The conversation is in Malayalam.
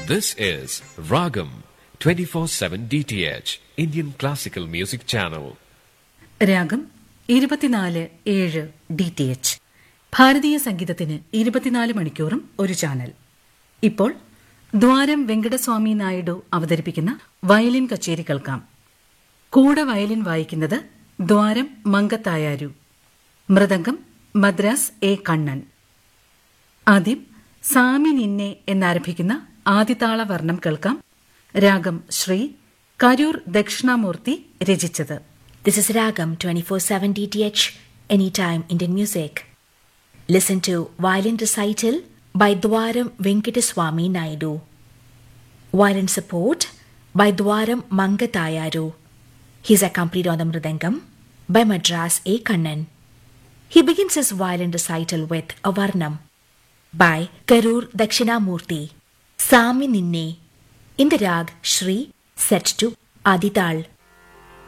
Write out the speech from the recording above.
This is Ragam 24/7 DTH Indian Classical Music Channel. രാഗം ഇരുപത്തിനാല് ഏഴ് ഡി ടി എച്ച് ഭാരതീയ സംഗീതത്തിന് ഇരുപത്തിനാല് മണിക്കൂറും ഒരു ചാനൽ ഇപ്പോൾ ദ്വാരം വെങ്കടസ്വാമി നായിഡു അവതരിപ്പിക്കുന്ന വയലിൻ കച്ചേരി കേൾക്കാം കൂടെ വയലിൻ വായിക്കുന്നത് ദ്വാരം മങ്കത്തായാരു മൃദംഗം മദ്രാസ് എ കണ്ണൻ ആദ്യം സാമി നിന്നെ എന്നാരംഭിക്കുന്ന ആദിതാള വർണ്ണം കേൾക്കാം രാഗം ശ്രീ കരൂർ ദക്ഷിണാമൂർത്തി രചിച്ചത് This is Ragam 24/7 DTH Anytime Indian Music. Listen to violin recital by Dwaram Venkateswamy Naidu. Violin support by Dwaram Mangatayaru. He is accompanied on the mridangam by Madras A. Kannan. He begins his violin recital with a varnam by Karur Dakshinamurti. Sami Ninne in the rag Shri set to Adital.